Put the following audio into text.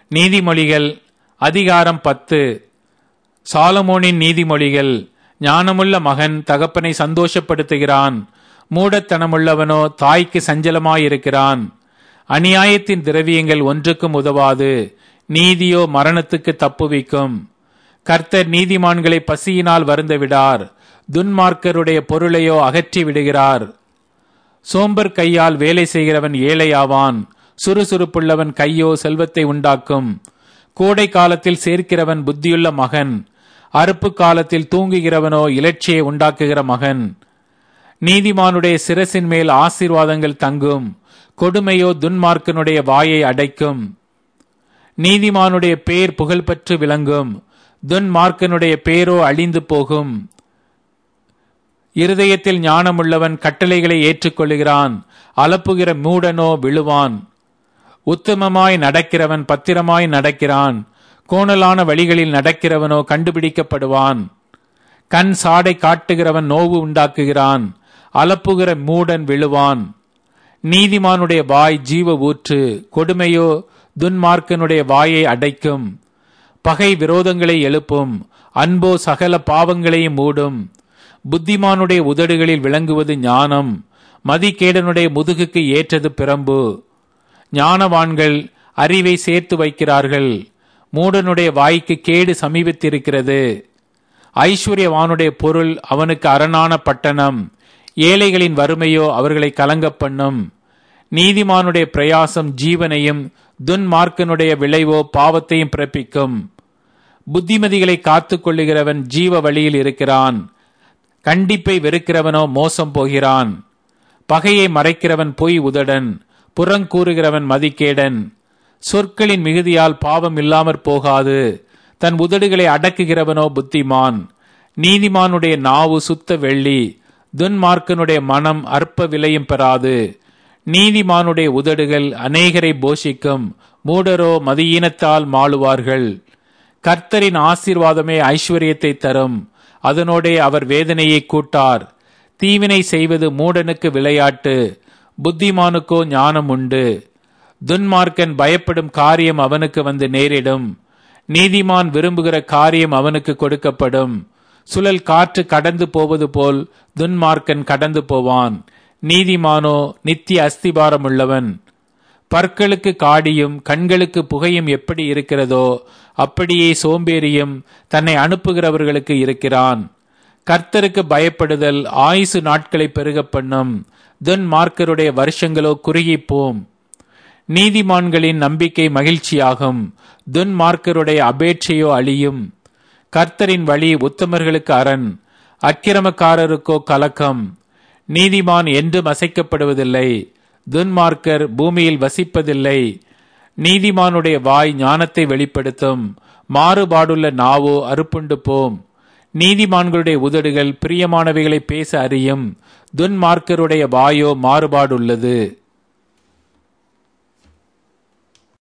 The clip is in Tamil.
நீதிமொழிகள் அதிகாரம் பத்து சாலமோனின் நீதிமொழிகள் ஞானமுள்ள மகன் தகப்பனை சந்தோஷப்படுத்துகிறான் மூடத்தனமுள்ளவனோ தாய்க்கு சஞ்சலமாயிருக்கிறான் அநியாயத்தின் திரவியங்கள் ஒன்றுக்கும் உதவாது நீதியோ மரணத்துக்கு தப்புவிக்கும் கர்த்தர் நீதிமான்களை பசியினால் வருந்த விடார் துன்மார்க்கருடைய பொருளையோ அகற்றி விடுகிறார் சோம்பர் கையால் வேலை செய்கிறவன் ஏழையாவான் சுறுசுறுப்புள்ளவன் கையோ செல்வத்தை உண்டாக்கும் கோடை காலத்தில் சேர்க்கிறவன் புத்தியுள்ள மகன் அறுப்பு காலத்தில் தூங்குகிறவனோ இலட்சியை உண்டாக்குகிற மகன் நீதிமானுடைய சிரசின் மேல் ஆசீர்வாதங்கள் தங்கும் கொடுமையோ துன்மார்க்கனுடைய வாயை அடைக்கும் நீதிமானுடைய பேர் புகழ்பெற்று விளங்கும் துன்மார்க்கனுடைய பேரோ அழிந்து போகும் இருதயத்தில் ஞானமுள்ளவன் கட்டளைகளை ஏற்றுக்கொள்கிறான் அலப்புகிற மூடனோ விழுவான் உத்தமமாய் நடக்கிறவன் பத்திரமாய் நடக்கிறான் கோணலான வழிகளில் நடக்கிறவனோ கண்டுபிடிக்கப்படுவான் கண் சாடை காட்டுகிறவன் நோவு உண்டாக்குகிறான் அலப்புகிற மூடன் விழுவான் நீதிமானுடைய வாய் ஜீவ ஊற்று கொடுமையோ துன்மார்க்கனுடைய வாயை அடைக்கும் பகை விரோதங்களை எழுப்பும் அன்போ சகல பாவங்களையும் மூடும் புத்திமானுடைய உதடுகளில் விளங்குவது ஞானம் மதிகேடனுடைய முதுகுக்கு ஏற்றது பிரம்பு ஞானவான்கள் அறிவை சேர்த்து வைக்கிறார்கள் மூடனுடைய வாய்க்கு கேடு சமீபித்திருக்கிறது ஐஸ்வர்யவானுடைய பொருள் அவனுக்கு அரணான பட்டணம் ஏழைகளின் வறுமையோ அவர்களை கலங்க பண்ணும் நீதிமானுடைய பிரயாசம் ஜீவனையும் துன்மார்க்கனுடைய விளைவோ பாவத்தையும் பிறப்பிக்கும் புத்திமதிகளை காத்து கொள்ளுகிறவன் ஜீவ வழியில் இருக்கிறான் கண்டிப்பை வெறுக்கிறவனோ மோசம் போகிறான் பகையை மறைக்கிறவன் பொய் உதடன் புறங்கூறுகிறவன் மதிக்கேடன் சொற்களின் மிகுதியால் பாவம் இல்லாமற் போகாது தன் உதடுகளை அடக்குகிறவனோ புத்திமான் நீதிமானுடைய நாவு சுத்த வெள்ளி துன்மார்க்கனுடைய மனம் அற்ப விலையும் பெறாது நீதிமானுடைய உதடுகள் அநேகரை போஷிக்கும் மூடரோ மதியீனத்தால் மாளுவார்கள் கர்த்தரின் ஆசீர்வாதமே ஐஸ்வர்யத்தை தரும் அதனோடே அவர் வேதனையை கூட்டார் தீவினை செய்வது மூடனுக்கு விளையாட்டு புத்திமானுக்கோ ஞானம் உண்டு துன்மார்க்கன் பயப்படும் காரியம் அவனுக்கு வந்து நேரிடும் நீதிமான் விரும்புகிற காரியம் அவனுக்கு கொடுக்கப்படும் சுழல் காற்று கடந்து போவது போல் துன்மார்க்கன் கடந்து போவான் நீதிமானோ நித்திய அஸ்திபாரம் உள்ளவன் பற்களுக்கு காடியும் கண்களுக்கு புகையும் எப்படி இருக்கிறதோ அப்படியே சோம்பேறியும் தன்னை அனுப்புகிறவர்களுக்கு இருக்கிறான் கர்த்தருக்கு பயப்படுதல் ஆயுசு நாட்களை பெருக பண்ணும் துன்மார்க்கருடைய வருஷங்களோ குறுகிப்போம் நீதிமான்களின் நம்பிக்கை மகிழ்ச்சியாகும் துன்மார்க்கருடைய அபேட்சையோ அழியும் கர்த்தரின் வழி உத்தமர்களுக்கு அரண் அக்கிரமக்காரருக்கோ கலக்கம் நீதிமான் என்றும் அசைக்கப்படுவதில்லை துன்மார்க்கர் பூமியில் வசிப்பதில்லை நீதிமானுடைய வாய் ஞானத்தை வெளிப்படுத்தும் மாறுபாடுள்ள நாவோ அறுப்புண்டு போம் நீதிமான்களுடைய உதடுகள் பிரியமானவைகளை பேச அறியும் துன்மார்க்கருடைய வாயோ மாறுபாடுள்ளது